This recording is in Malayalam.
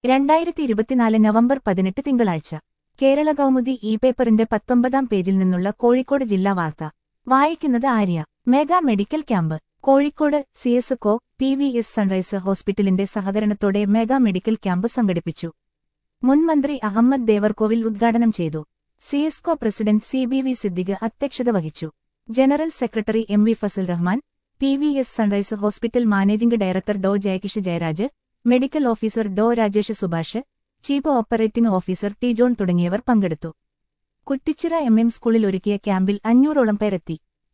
രണ്ടായിരത്തി ഇരുപത്തിനാല് നവംബർ പതിനെട്ട് തിങ്കളാഴ്ച കേരള കൗമുദി ഇ പേപ്പറിന്റെ പത്തൊമ്പതാം പേജിൽ നിന്നുള്ള കോഴിക്കോട് ജില്ലാ വാർത്ത വായിക്കുന്നത് Arya mega medical camp Kozhikode സിഎസ്കോ പി വി എസ് സൺറൈസ് ഹോസ്പിറ്റലിന്റെ സഹകരണത്തോടെ മെഗാ മെഡിക്കൽ ക്യാമ്പ് സംഘടിപ്പിച്ചു മുൻ മന്ത്രി അഹമ്മദ് ദേവർകോവിൽ ഉദ്ഘാടനം ചെയ്തു സിഎസ്കോ president C B V Siddique അധ്യക്ഷത വഹിച്ചു general secretary M V Fazal Rahman P V S sunrise hospital managing director Dr Jayakish Jayaraj medical officer Dr Rajesh Subhash chief operating officer T John തുടങ്ങിയവർ പങ്കെടുത്തു കുറ്റിച്ചിറ എം എം സ്കൂളിൽ ഒരുക്കിയ ക്യാമ്പിൽ അഞ്ഞൂറോളം പേരെത്തി